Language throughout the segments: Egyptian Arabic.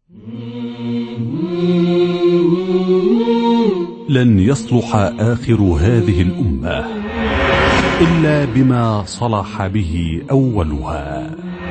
لن يصلح آخر هذه الأمة إلا بما صلح به أولها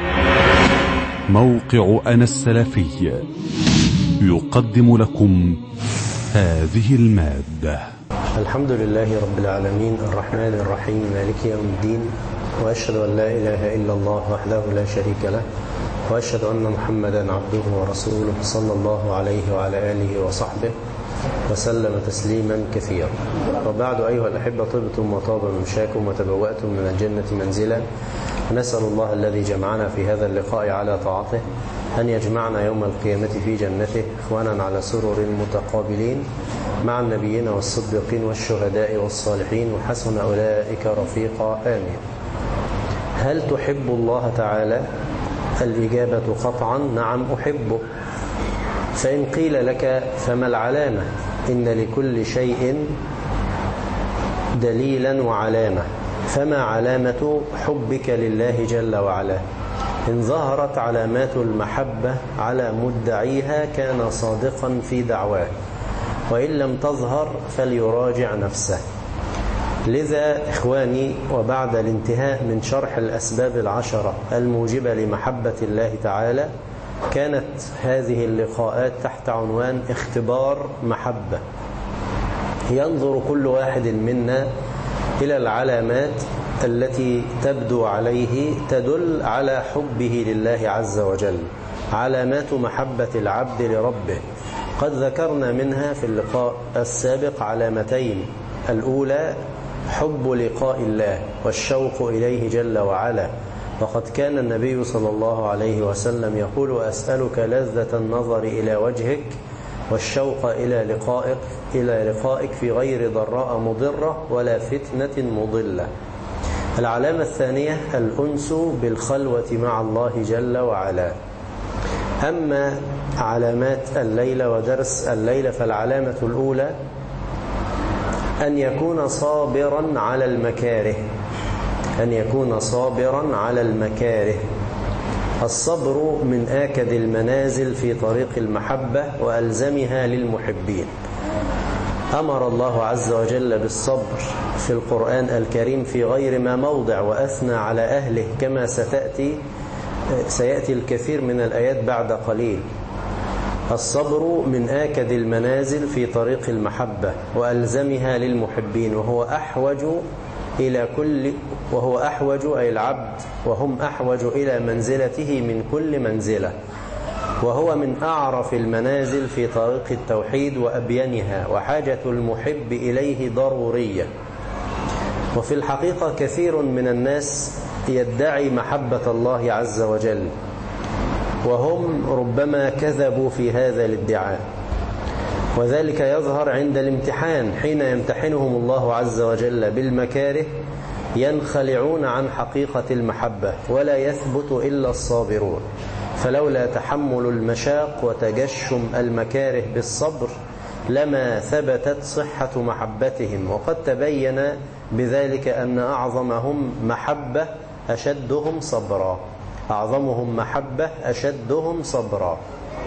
موقع أنا السلفي يقدم لكم هذه المادة الحمد لله رب العالمين الرحمن الرحيم مالك يوم الدين وأشهد أن لا إله إلا الله وحده لا شريك له وأشهد أن محمدا عبده ورسوله صلى الله عليه وعلى آله وصحبه وسلم تسليما كثيرا وبعد أيها الأحبة طبتم وطاب ممشاكم وتبوأتم من الجنة منزلا نسأل الله الذي جمعنا في هذا اللقاء على طاعته أن يجمعنا يوم القيامة في جنته إخوانا على سرر متقابلين مع النبيين والصديقين والشهداء والصالحين وحسن أولئك رفيقا آمين هل تحب الله تعالى الإجابة قطعا نعم أحبه فإن قيل لك فما العلامة إن لكل شيء دليلا وعلامة فما علامة حبك لله جل وعلا إن ظهرت علامات المحبة على مدعيها كان صادقا في دعواه وإن لم تظهر فليراجع نفسه لذا إخواني وبعد الانتهاء من شرح الأسباب العشرة الموجبة لمحبة الله تعالى كانت هذه اللقاءات تحت عنوان اختبار محبة ينظر كل واحد منا إلى العلامات التي تبدو عليه تدل على حبه لله عز وجل علامات محبة العبد لربه قد ذكرنا منها في اللقاء السابق علامتين الأولى حب لقاء الله والشوق إليه جل وعلا وقد كان النبي صلى الله عليه وسلم يقول أسألك لذة النظر إلى وجهك والشوق إلى لقائك إلى لقائك في غير ضراء مضرة ولا فتنة مضلة العلامة الثانية الأنس بالخلوة مع الله جل وعلا أما علامات الليلة ودرس الليلة فالعلامة الأولى أن يكون صابرا على المكاره أن يكون صابرا على المكاره الصبر من آكد المنازل في طريق المحبة وألزمها للمحبين أمر الله عز وجل بالصبر في القرآن الكريم في غير ما موضع وأثنى على أهله كما ستأتي سيأتي الكثير من الآيات بعد قليل الصبر من آكد المنازل في طريق المحبة وألزمها للمحبين وهو أحوج إلى كل وهو أحوج أي العبد وهم أحوج إلى منزلته من كل منزلة وهو من أعرف المنازل في طريق التوحيد وأبينها وحاجة المحب إليه ضرورية وفي الحقيقة كثير من الناس يدعي محبة الله عز وجل وهم ربما كذبوا في هذا الادعاء وذلك يظهر عند الامتحان حين يمتحنهم الله عز وجل بالمكاره ينخلعون عن حقيقة المحبة ولا يثبت إلا الصابرون فلولا تحمل المشاق وتجشم المكاره بالصبر لما ثبتت صحة محبتهم وقد تبين بذلك أن أعظمهم محبة أشدهم صبرا أعظمهم محبة أشدهم صبرا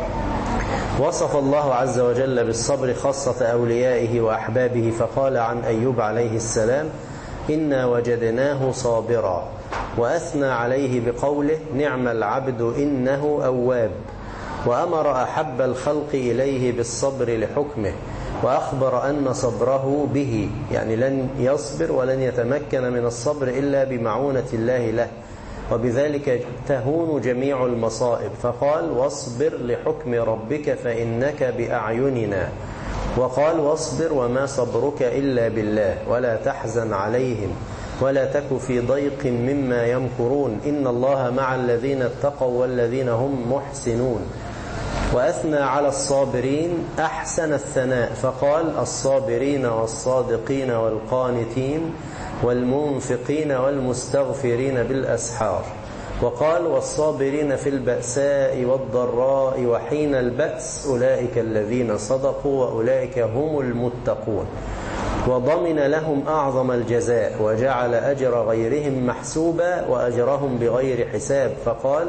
وصف الله عز وجل بالصبر خاصة أوليائه وأحبابه فقال عن أيوب عليه السلام إنا وجدناه صابرا وأثنى عليه بقوله نعم العبد إنه أواب وأمر أحب الخلق إليه بالصبر لحكمه وأخبر أن صبره به يعني لن يصبر ولن يتمكن من الصبر إلا بمعونة الله له وبذلك تهون جميع المصائب فقال واصبر لحكم ربك فإنك بأعيننا وقال واصبر وما صبرك إلا بالله ولا تحزن عليهم ولا تك في ضيق مما يمكرون إن الله مع الذين اتقوا والذين هم محسنون وأثنى على الصابرين أحسن الثناء فقال الصابرين والصادقين والقانتين والمنفقين والمستغفرين بالأسحار وقال والصابرين في البأساء والضراء وحين البأس أولئك الذين صدقوا وأولئك هم المتقون وضمن لهم أعظم الجزاء وجعل أجر غيرهم محسوبا وأجرهم بغير حساب فقال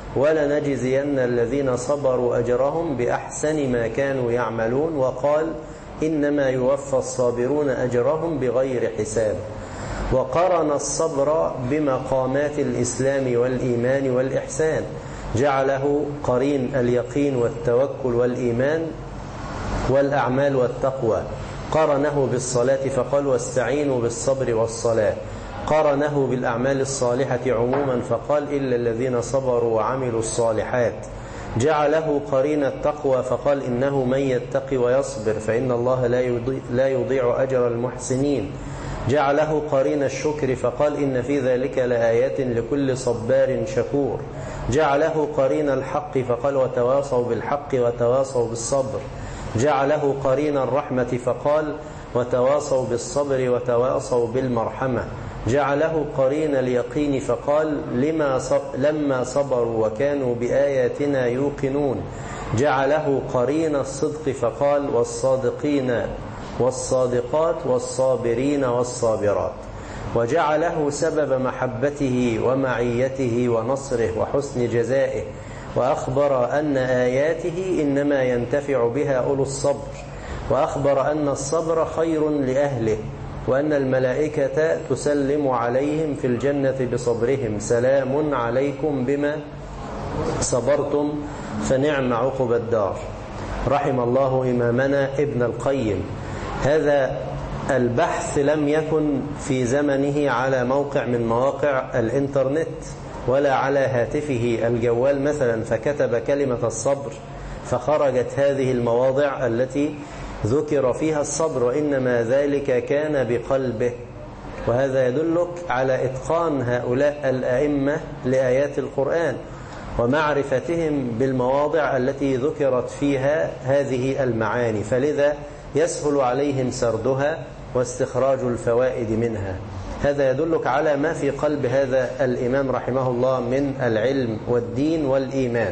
ولنجزين الذين صبروا أجرهم بأحسن ما كانوا يعملون وقال إنما يوفى الصابرون أجرهم بغير حساب وقرن الصبر بمقامات الإسلام والإيمان والإحسان جعله قرين اليقين والتوكل والإيمان والأعمال والتقوى قرنه بالصلاة فقال واستعينوا بالصبر والصلاة قرنه بالأعمال الصالحة عموما فقال إلا الذين صبروا وعملوا الصالحات جعله قرين التقوى فقال إنه من يتقي ويصبر فإن الله لا يضيع, لا يضيع أجر المحسنين جعله قرين الشكر فقال إن في ذلك لآيات لكل صبار شكور جعله قرين الحق فقال وتواصوا بالحق وتواصوا بالصبر جعله قرين الرحمة فقال وتواصوا بالصبر وتواصوا بالمرحمة جعله قرين اليقين فقال لما لما صبروا وكانوا بآياتنا يوقنون جعله قرين الصدق فقال والصادقين والصادقات والصابرين والصابرات وجعله سبب محبته ومعيته ونصره وحسن جزائه وأخبر أن آياته إنما ينتفع بها أولو الصبر وأخبر أن الصبر خير لأهله وأن الملائكة تسلم عليهم في الجنة بصبرهم سلام عليكم بما صبرتم فنعم عقب الدار رحم الله إمامنا ابن القيم هذا البحث لم يكن في زمنه على موقع من مواقع الإنترنت ولا على هاتفه الجوال مثلا فكتب كلمة الصبر فخرجت هذه المواضع التي ذكر فيها الصبر وإنما ذلك كان بقلبه وهذا يدلك على إتقان هؤلاء الأئمة لآيات القرآن ومعرفتهم بالمواضع التي ذكرت فيها هذه المعاني فلذا يسهل عليهم سردها واستخراج الفوائد منها هذا يدلك على ما في قلب هذا الإمام رحمه الله من العلم والدين والإيمان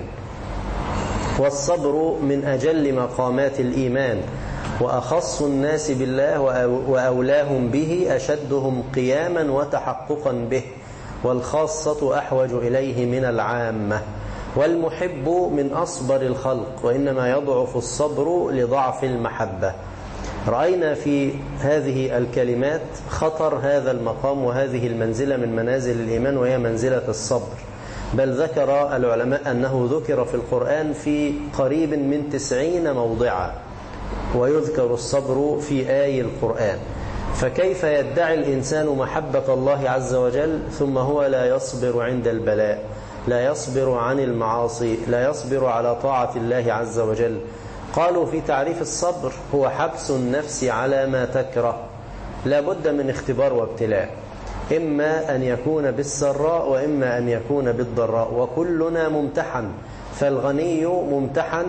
والصبر من أجل مقامات الإيمان وأخص الناس بالله وأولاهم به أشدهم قياما وتحققا به والخاصة أحوج إليه من العامة والمحب من أصبر الخلق وإنما يضعف الصبر لضعف المحبة رأينا في هذه الكلمات خطر هذا المقام وهذه المنزلة من منازل الإيمان وهي منزلة الصبر بل ذكر العلماء أنه ذكر في القرآن في قريب من تسعين موضعا ويذكر الصبر في آي القرآن فكيف يدعي الإنسان محبة الله عز وجل ثم هو لا يصبر عند البلاء لا يصبر عن المعاصي لا يصبر على طاعة الله عز وجل قالوا في تعريف الصبر هو حبس النفس على ما تكره لا بد من اختبار وابتلاء إما أن يكون بالسراء وإما أن يكون بالضراء وكلنا ممتحن فالغني ممتحن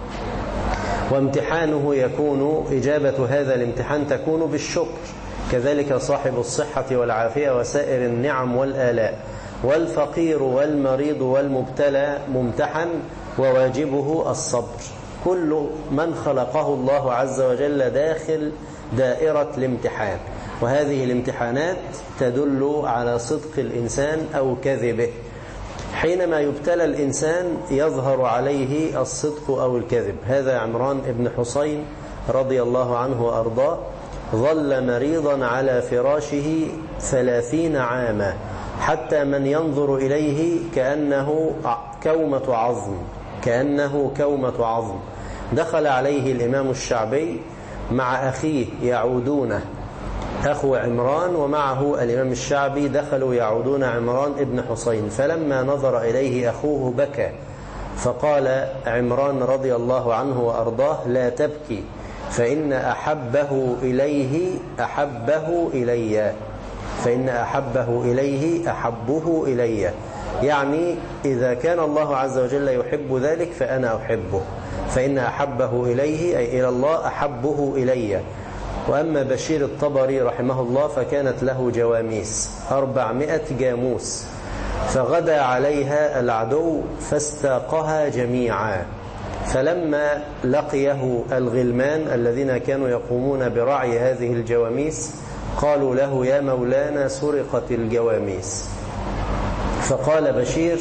وامتحانه يكون إجابة هذا الامتحان تكون بالشكر كذلك صاحب الصحة والعافية وسائر النعم والآلاء والفقير والمريض والمبتلى ممتحن وواجبه الصبر كل من خلقه الله عز وجل داخل دائرة الامتحان وهذه الامتحانات تدل على صدق الإنسان أو كذبه حينما يبتلى الإنسان يظهر عليه الصدق أو الكذب هذا عمران بن حسين رضي الله عنه وأرضاه ظل مريضا على فراشه ثلاثين عاما حتى من ينظر إليه كأنه كومة عظم كأنه كومة عظم دخل عليه الإمام الشعبي مع أخيه يعودونه أخو عمران ومعه الإمام الشعبي دخلوا يعودون عمران ابن حسين فلما نظر إليه أخوه بكى فقال عمران رضي الله عنه وأرضاه لا تبكي فإن أحبه إليه أحبه إلي فإن أحبه إليه أحبه إلي يعني إذا كان الله عز وجل يحب ذلك فأنا أحبه فإن أحبه إليه أي إلى الله أحبه إلي وأما بشير الطبري رحمه الله فكانت له جواميس أربعمائة جاموس فغدا عليها العدو فاستاقها جميعا فلما لقيه الغلمان الذين كانوا يقومون برعي هذه الجواميس قالوا له يا مولانا سرقت الجواميس فقال بشير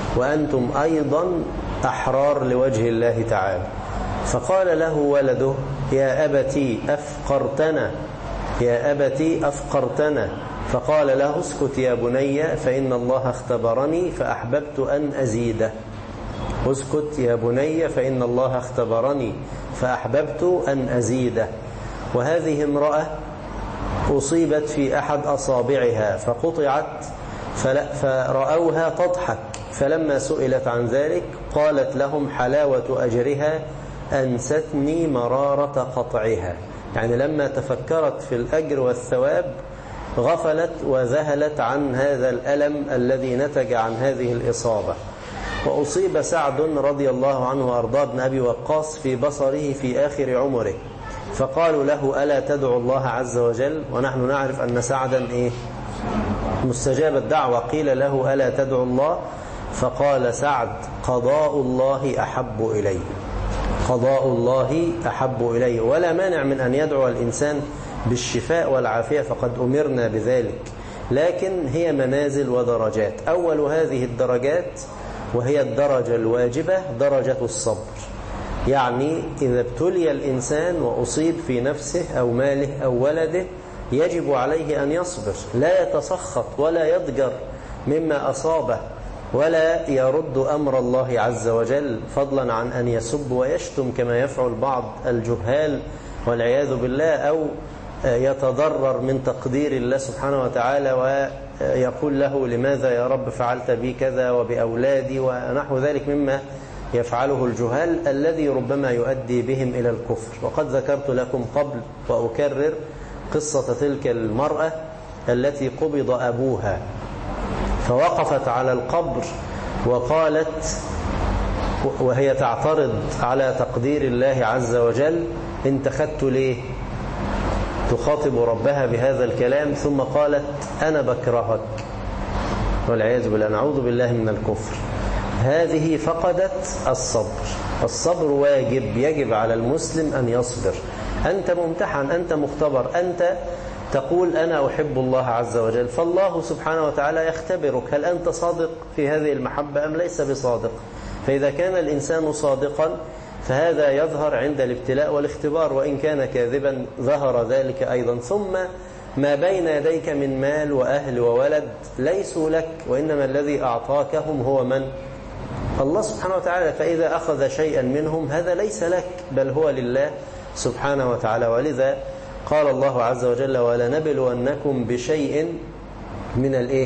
وأنتم أيضا أحرار لوجه الله تعالى فقال له ولده يا أبتي أفقرتنا يا أبتي أفقرتنا فقال له اسكت يا بني فإن الله اختبرني فأحببت أن أزيده اسكت يا بني فإن الله اختبرني فأحببت أن أزيده وهذه امرأة أصيبت في أحد أصابعها فقطعت فرأوها تضحك فلما سئلت عن ذلك قالت لهم حلاوة أجرها أنستني مرارة قطعها يعني لما تفكرت في الأجر والثواب غفلت وذهلت عن هذا الألم الذي نتج عن هذه الإصابة وأصيب سعد رضي الله عنه وأرضاه بن أبي وقاص في بصره في آخر عمره فقالوا له ألا تدعو الله عز وجل ونحن نعرف أن سعدا إيه مستجاب الدعوة قيل له ألا تدعو الله فقال سعد قضاء الله أحب إلي قضاء الله أحب إلي ولا مانع من أن يدعو الإنسان بالشفاء والعافية فقد أمرنا بذلك لكن هي منازل ودرجات أول هذه الدرجات وهي الدرجة الواجبة درجة الصبر يعني إذا ابتلي الإنسان وأصيب في نفسه أو ماله أو ولده يجب عليه أن يصبر لا يتسخط ولا يضجر مما أصابه ولا يرد أمر الله عز وجل فضلا عن أن يسب ويشتم كما يفعل بعض الجهال والعياذ بالله أو يتضرر من تقدير الله سبحانه وتعالى ويقول له لماذا يا رب فعلت بي كذا وبأولادي ونحو ذلك مما يفعله الجهال الذي ربما يؤدي بهم إلى الكفر وقد ذكرت لكم قبل وأكرر قصة تلك المرأة التي قبض أبوها فوقفت على القبر وقالت وهي تعترض على تقدير الله عز وجل انت خدت ليه تخاطب ربها بهذا الكلام ثم قالت أنا بكرهك والعياذ بالله نعوذ بالله من الكفر هذه فقدت الصبر الصبر واجب يجب على المسلم أن يصبر أنت ممتحن أنت مختبر أنت تقول أنا أحب الله عز وجل فالله سبحانه وتعالى يختبرك هل أنت صادق في هذه المحبة أم ليس بصادق فإذا كان الإنسان صادقا فهذا يظهر عند الابتلاء والاختبار وإن كان كاذبا ظهر ذلك أيضا ثم ما بين يديك من مال وأهل وولد ليسوا لك وإنما الذي أعطاكهم هو من؟ الله سبحانه وتعالى فإذا أخذ شيئا منهم هذا ليس لك بل هو لله سبحانه وتعالى ولذا قال الله عز وجل ولنبلونكم بشيء من الايه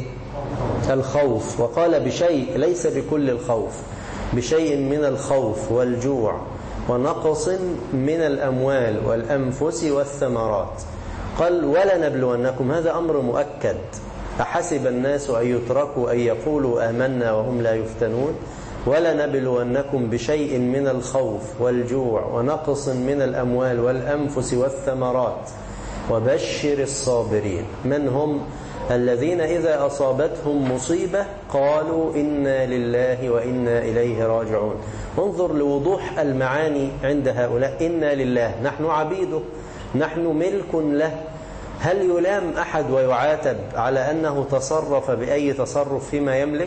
الخوف وقال بشيء ليس بكل الخوف بشيء من الخوف والجوع ونقص من الأموال والأنفس والثمرات قال ولنبلونكم هذا أمر مؤكد أحسب الناس أن يتركوا أن يقولوا آمنا وهم لا يفتنون ولنبلونكم بشيء من الخوف والجوع ونقص من الأموال والأنفس والثمرات وبشر الصابرين من هم الذين إذا أصابتهم مصيبة قالوا إنا لله وإنا إليه راجعون انظر لوضوح المعاني عند هؤلاء إنا لله نحن عبيده نحن ملك له هل يلام أحد ويعاتب على أنه تصرف بأي تصرف فيما يملك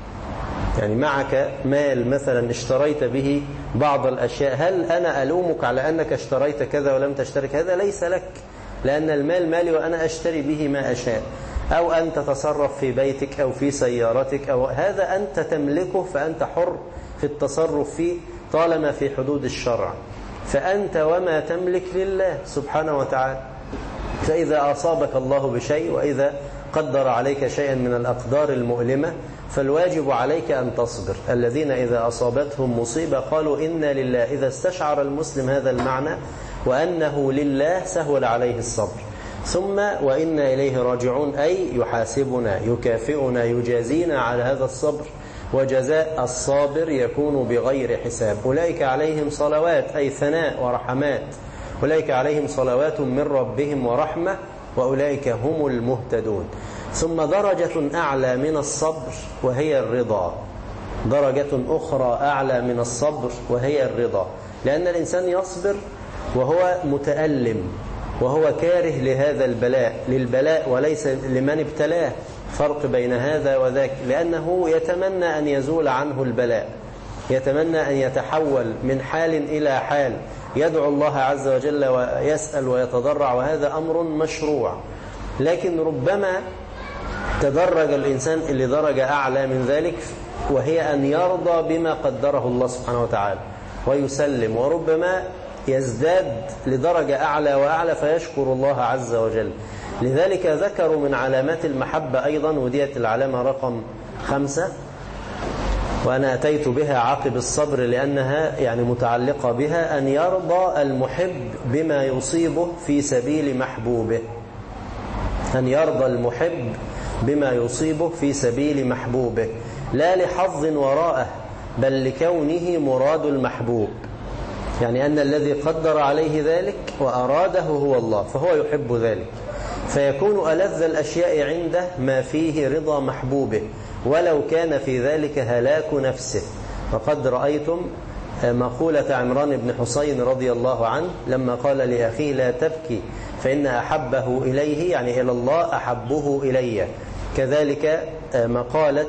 يعني معك مال مثلا اشتريت به بعض الأشياء هل أنا ألومك على أنك اشتريت كذا ولم تشترك هذا ليس لك لأن المال مالي وأنا أشتري به ما أشاء أو أن تتصرف في بيتك أو في سيارتك أو هذا أنت تملكه فأنت حر في التصرف فيه طالما في حدود الشرع فأنت وما تملك لله سبحانه وتعالى فإذا أصابك الله بشيء وإذا قدر عليك شيئا من الأقدار المؤلمة فالواجب عليك أن تصبر الذين إذا أصابتهم مصيبة قالوا إنا لله إذا استشعر المسلم هذا المعنى وأنه لله سهل عليه الصبر ثم وإنا إليه راجعون أي يحاسبنا يكافئنا يجازينا على هذا الصبر وجزاء الصابر يكون بغير حساب أولئك عليهم صلوات أي ثناء ورحمات أولئك عليهم صلوات من ربهم ورحمة وأولئك هم المهتدون ثم درجة أعلى من الصبر وهي الرضا درجة أخرى أعلى من الصبر وهي الرضا لأن الإنسان يصبر وهو متألم وهو كاره لهذا البلاء للبلاء وليس لمن ابتلاه فرق بين هذا وذاك لأنه يتمنى أن يزول عنه البلاء يتمنى أن يتحول من حال إلى حال يدعو الله عز وجل ويسأل ويتضرع وهذا أمر مشروع لكن ربما تدرج الإنسان اللي درجة أعلى من ذلك وهي أن يرضى بما قدره الله سبحانه وتعالى ويسلم وربما يزداد لدرجة أعلى وأعلى فيشكر الله عز وجل لذلك ذكروا من علامات المحبة أيضا وديت العلامة رقم خمسة وأنا أتيت بها عقب الصبر لأنها يعني متعلقة بها أن يرضى المحب بما يصيبه في سبيل محبوبه أن يرضى المحب بما يصيبه في سبيل محبوبه لا لحظ وراءه بل لكونه مراد المحبوب يعني أن الذي قدر عليه ذلك وأراده هو الله فهو يحب ذلك فيكون ألذ الأشياء عنده ما فيه رضا محبوبه ولو كان في ذلك هلاك نفسه وقد رأيتم مقولة عمران بن حسين رضي الله عنه لما قال لأخيه لا تبكي فإن أحبه إليه يعني إلى الله أحبه إلي كذلك مقالة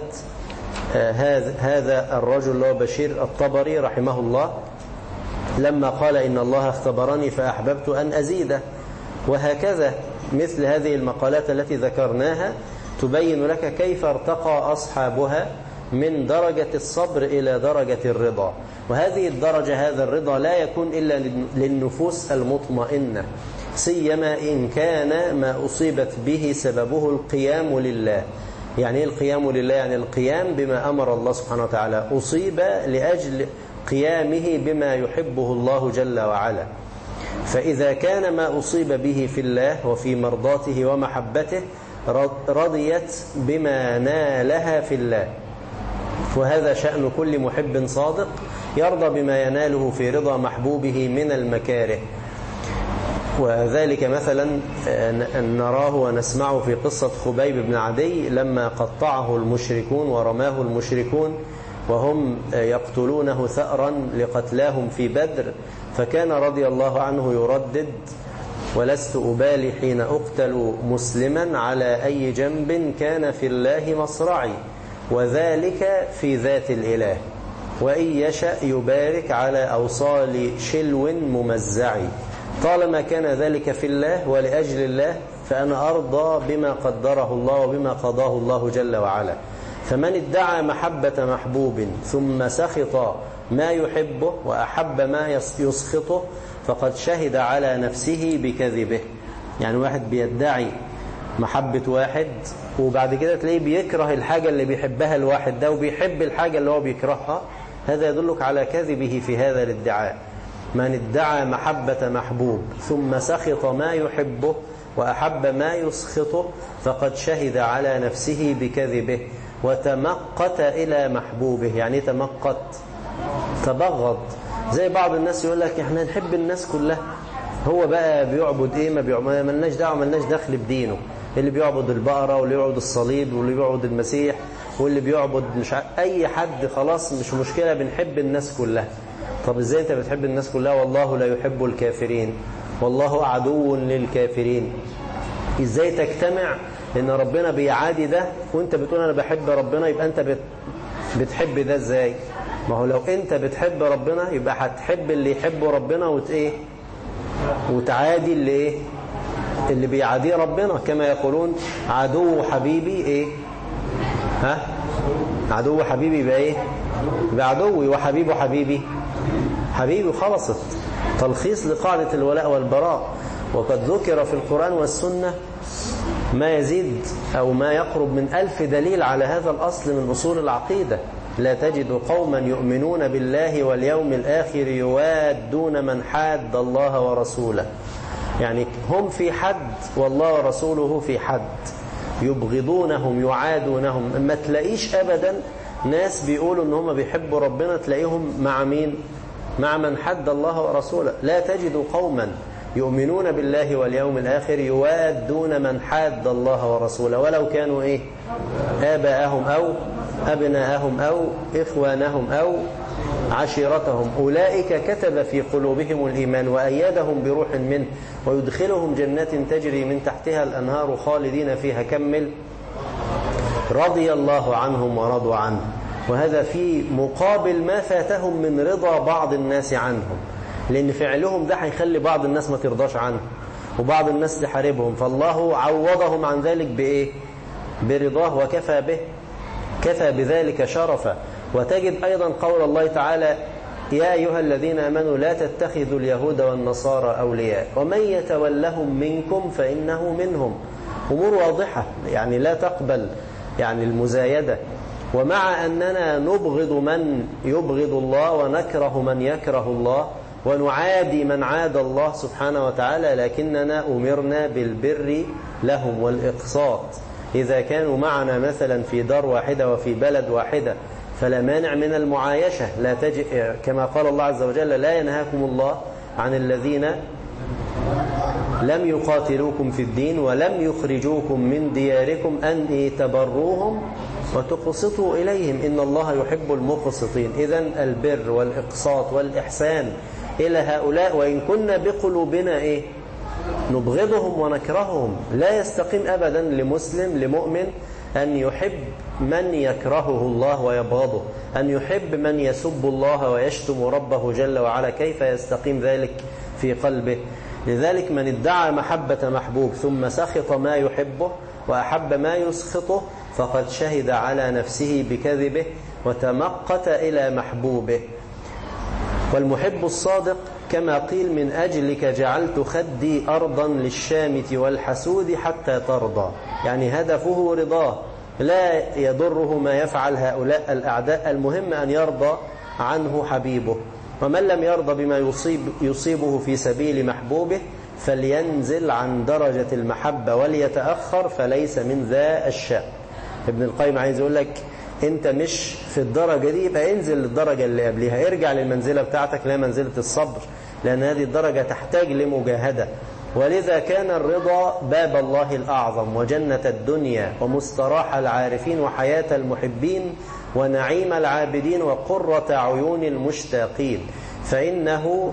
هذا الرجل هو بشير الطبري رحمه الله لما قال إن الله اختبرني فأحببت أن أزيده وهكذا مثل هذه المقالات التي ذكرناها تبين لك كيف ارتقى أصحابها من درجة الصبر إلى درجة الرضا وهذه الدرجة هذا الرضا لا يكون إلا للنفوس المطمئنة سيما إن كان ما أصيبت به سببه القيام لله يعني القيام لله يعني القيام بما أمر الله سبحانه وتعالى أصيب لأجل قيامه بما يحبه الله جل وعلا فإذا كان ما أصيب به في الله وفي مرضاته ومحبته رضيت بما نالها في الله وهذا شأن كل محب صادق يرضى بما يناله في رضا محبوبه من المكاره وذلك مثلا نراه ونسمعه في قصة خبيب بن عدي لما قطعه المشركون ورماه المشركون وهم يقتلونه ثأرا لقتلاهم في بدر فكان رضي الله عنه يردد ولست أبالي حين أقتل مسلما على أي جنب كان في الله مصرعي وذلك في ذات الإله وإن يشأ يبارك على أوصال شلو ممزعي طالما كان ذلك في الله ولأجل الله فأنا أرضى بما قدره الله وبما قضاه الله جل وعلا فمن ادعى محبة محبوب ثم سخط ما يحبه وأحب ما يسخطه فقد شهد على نفسه بكذبه يعني واحد بيدعي محبة واحد وبعد كده تلاقيه بيكره الحاجة اللي بيحبها الواحد ده وبيحب الحاجة اللي هو بيكرهها هذا يدلك على كذبه في هذا الادعاء من ادعى محبة محبوب ثم سخط ما يحبه وأحب ما يسخطه فقد شهد على نفسه بكذبه وتمقت إلى محبوبه يعني تمقت تبغض زي بعض الناس يقول لك احنا نحب الناس كلها هو بقى بيعبد ايه ما بيعبد ملناش دعوه ملناش دخل بدينه اللي بيعبد البقره واللي بيعبد الصليب واللي بيعبد المسيح واللي بيعبد مش اي حد خلاص مش مشكله بنحب الناس كلها طب ازاي انت بتحب الناس كلها والله لا يحب الكافرين والله عدو للكافرين ازاي تجتمع ان ربنا بيعادي ده وانت بتقول انا بحب ربنا يبقى انت بت بتحب ده ازاي ما هو لو انت بتحب ربنا يبقى هتحب اللي يحب ربنا وت ايه وتعادي اللي ايه اللي بيعاديه ربنا كما يقولون عدو حبيبي ايه ها عدو حبيبي يبقى ايه يبقى عدوي وحبيبه حبيبي حبيبي خلصت تلخيص لقاعدة الولاء والبراء وقد ذكر في القرآن والسنة ما يزيد أو ما يقرب من ألف دليل على هذا الأصل من أصول العقيدة لا تجد قوما يؤمنون بالله واليوم الآخر يوادون من حاد الله ورسوله يعني هم في حد والله ورسوله في حد يبغضونهم يعادونهم ما تلاقيش أبدا ناس بيقولوا ان هم بيحبوا ربنا تلاقيهم مع مين مع من حد الله ورسوله لا تجد قوما يؤمنون بالله واليوم الآخر يوادون من حاد الله ورسوله ولو كانوا إيه آباءهم أو أبناءهم أو إخوانهم أو عشيرتهم أولئك كتب في قلوبهم الإيمان وأيدهم بروح منه ويدخلهم جنات تجري من تحتها الأنهار خالدين فيها كمل رضي الله عنهم ورضوا عنه وهذا في مقابل ما فاتهم من رضا بعض الناس عنهم لأن فعلهم ده هيخلي بعض الناس ما ترضاش عنه وبعض الناس تحاربهم فالله عوضهم عن ذلك بإيه برضاه وكفى به كفى بذلك شرفا وتجد أيضا قول الله تعالى يا أيها الذين أمنوا لا تتخذوا اليهود والنصارى أولياء ومن يتولهم منكم فإنه منهم أمور واضحة يعني لا تقبل يعني المزايدة ومع أننا نبغض من يبغض الله ونكره من يكره الله ونعادي من عاد الله سبحانه وتعالى لكننا أمرنا بالبر لهم والإقساط إذا كانوا معنا مثلا في دار واحدة وفي بلد واحدة فلا مانع من المعايشة لا تج... كما قال الله عز وجل لا ينهاكم الله عن الذين لم يقاتلوكم في الدين ولم يخرجوكم من دياركم أن تبروهم وتقسطوا إليهم إن الله يحب المقسطين إذا البر والإقساط والإحسان إلى هؤلاء وإن كنا بقلوبنا إيه نبغضهم ونكرههم لا يستقيم أبدا لمسلم لمؤمن أن يحب من يكرهه الله ويبغضه أن يحب من يسب الله ويشتم ربه جل وعلا كيف يستقيم ذلك في قلبه لذلك من ادعى محبة محبوب ثم سخط ما يحبه وأحب ما يسخطه فقد شهد على نفسه بكذبه وتمقت إلى محبوبه والمحب الصادق كما قيل من أجلك جعلت خدي أرضا للشامت والحسود حتى ترضى يعني هدفه رضاه لا يضره ما يفعل هؤلاء الأعداء المهم أن يرضى عنه حبيبه ومن لم يرضى بما يصيب يصيبه في سبيل محبوبه فلينزل عن درجة المحبة وليتأخر فليس من ذا الشأن ابن القيم عايز يقول لك انت مش في الدرجة دي يبقى انزل للدرجة اللي قبلها ارجع للمنزلة بتاعتك لا منزلة الصبر لأن هذه الدرجة تحتاج لمجاهدة ولذا كان الرضا باب الله الأعظم وجنة الدنيا ومستراح العارفين وحياة المحبين ونعيم العابدين وقرة عيون المشتاقين فإنه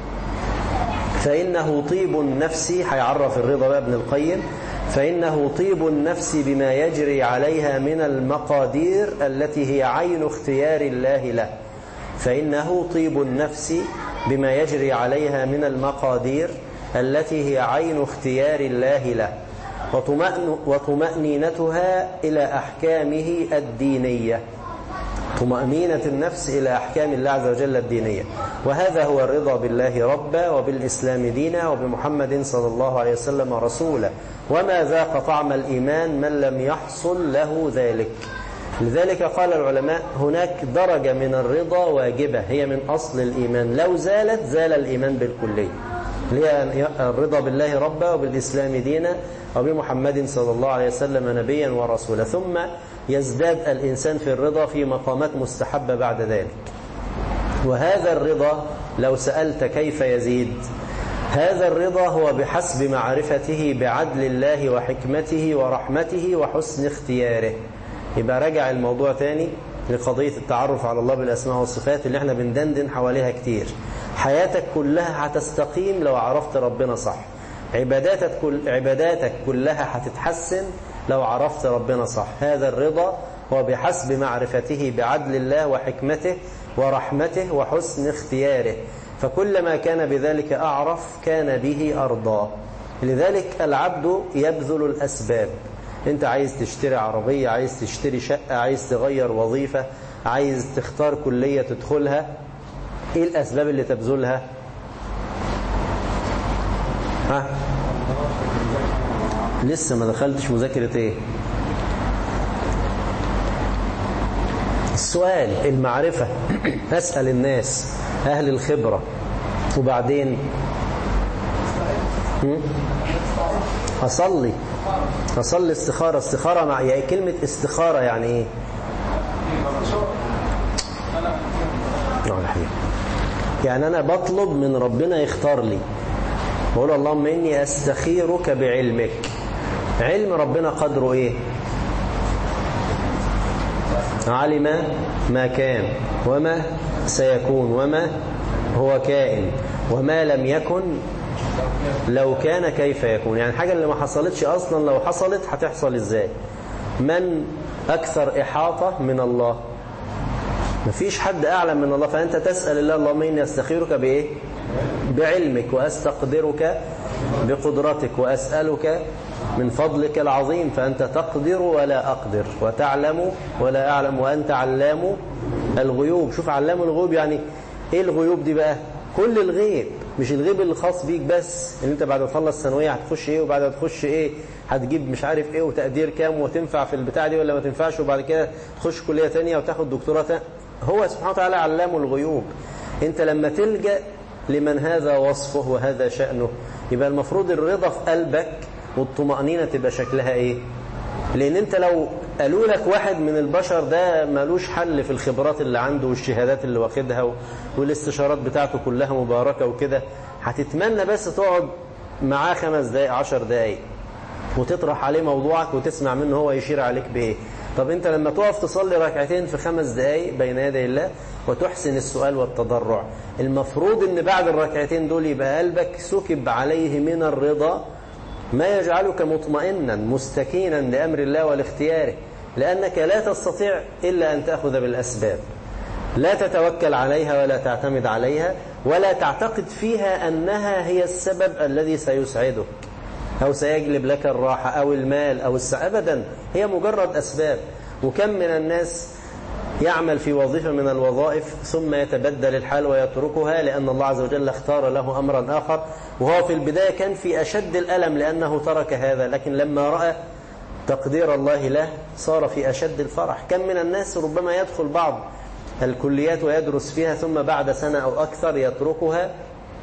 فإنه طيب النفس هيعرف الرضا بقى ابن القيم فإنه طيب النفس بما يجري عليها من المقادير التي هي عين اختيار الله له فإنه طيب النفس بما يجري عليها من المقادير التي هي عين اختيار الله له وطمأنينتها إلى أحكامه الدينية طمأنينة النفس إلى أحكام الله عز وجل الدينية وهذا هو الرضا بالله ربا وبالإسلام دينا وبمحمد صلى الله عليه وسلم رسولا وما ذاق طعم الإيمان من لم يحصل له ذلك لذلك قال العلماء هناك درجة من الرضا واجبة هي من أصل الإيمان لو زالت زال الإيمان بالكلية هي الرضا بالله ربا وبالإسلام دينا وبمحمد صلى الله عليه وسلم نبيا ورسولا ثم يزداد الإنسان في الرضا في مقامات مستحبة بعد ذلك وهذا الرضا لو سألت كيف يزيد هذا الرضا هو بحسب معرفته بعدل الله وحكمته ورحمته وحسن اختياره يبقى رجع الموضوع تاني لقضية التعرف على الله بالأسماء والصفات اللي احنا بندندن حواليها كتير حياتك كلها هتستقيم لو عرفت ربنا صح عباداتك, كل عباداتك كلها هتتحسن لو عرفت ربنا صح هذا الرضا هو بحسب معرفته بعدل الله وحكمته ورحمته وحسن اختياره فكلما كان بذلك أعرف كان به أرضى لذلك العبد يبذل الأسباب انت عايز تشتري عربية عايز تشتري شقة عايز تغير وظيفة عايز تختار كلية تدخلها ايه الأسباب اللي تبذلها ها لسه ما دخلتش مذاكرة ايه السؤال المعرفة أسأل الناس أهل الخبرة وبعدين أصلي أصلي استخارة استخارة مع يعني كلمة استخارة يعني إيه يعني أنا بطلب من ربنا يختار لي بقول اللهم إني أستخيرك بعلمك علم ربنا قدره إيه علم ما كان وما سيكون وما هو كائن وما لم يكن لو كان كيف يكون يعني حاجة اللي ما حصلتش أصلا لو حصلت هتحصل إزاي من أكثر إحاطة من الله مفيش حد أعلم من الله فأنت تسأل الله اللهم إني أستخيرك بإيه بعلمك وأستقدرك بقدرتك وأسألك من فضلك العظيم فأنت تقدر ولا أقدر وتعلم ولا أعلم وأنت علام الغيوب شوف علام الغيوب يعني إيه الغيوب دي بقى كل الغيب مش الغيب اللي خاص بيك بس ان انت بعد ما تخلص ثانويه هتخش ايه وبعد ما تخش ايه هتجيب مش عارف ايه وتقدير كام وتنفع في البتاع دي ولا ما تنفعش وبعد كده تخش كليه ثانيه وتاخد دكتوراه تانية. هو سبحانه وتعالى علام الغيوب انت لما تلجا لمن هذا وصفه وهذا شانه يبقى المفروض الرضا في قلبك والطمأنينة تبقى شكلها ايه لان انت لو قالوا لك واحد من البشر ده ملوش حل في الخبرات اللي عنده والشهادات اللي واخدها والاستشارات بتاعته كلها مباركة وكده هتتمنى بس تقعد معاه خمس دقايق عشر دقايق وتطرح عليه موضوعك وتسمع منه هو يشير عليك بايه طب انت لما تقف تصلي ركعتين في خمس دقايق بين يدي الله وتحسن السؤال والتضرع المفروض ان بعد الركعتين دول يبقى قلبك سكب عليه من الرضا ما يجعلك مطمئنا مستكينا لأمر الله والاختياره لأنك لا تستطيع إلا أن تأخذ بالأسباب لا تتوكل عليها ولا تعتمد عليها ولا تعتقد فيها أنها هي السبب الذي سيسعدك أو سيجلب لك الراحة أو المال أو السعادة أبدا هي مجرد أسباب وكم من الناس يعمل في وظيفة من الوظائف ثم يتبدل الحال ويتركها لأن الله عز وجل اختار له أمرا آخر وهو في البداية كان في أشد الألم لأنه ترك هذا لكن لما رأى تقدير الله له صار في أشد الفرح كم من الناس ربما يدخل بعض الكليات ويدرس فيها ثم بعد سنة أو أكثر يتركها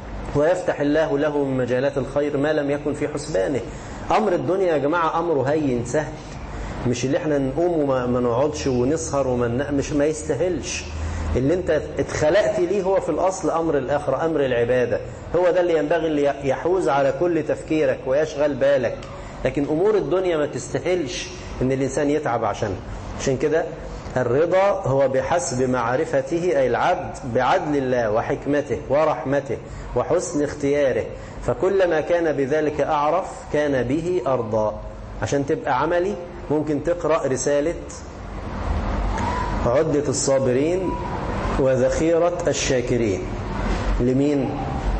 ويفتح الله له من مجالات الخير ما لم يكن في حسبانه أمر الدنيا يا جماعة أمره هين سهل مش اللي احنا نقوم وما نقعدش ونسهر وما مش ما يستاهلش اللي انت اتخلقت ليه هو في الأصل أمر الآخرة أمر العبادة هو ده اللي ينبغي اللي يحوز على كل تفكيرك ويشغل بالك لكن أمور الدنيا ما تستاهلش ان الإنسان يتعب عشان عشان كده الرضا هو بحسب معرفته أي العبد بعدل الله وحكمته ورحمته وحسن اختياره فكلما كان بذلك أعرف كان به أرضى عشان تبقى عملي ممكن تقرأ رسالة عدة الصابرين وذخيرة الشاكرين لمين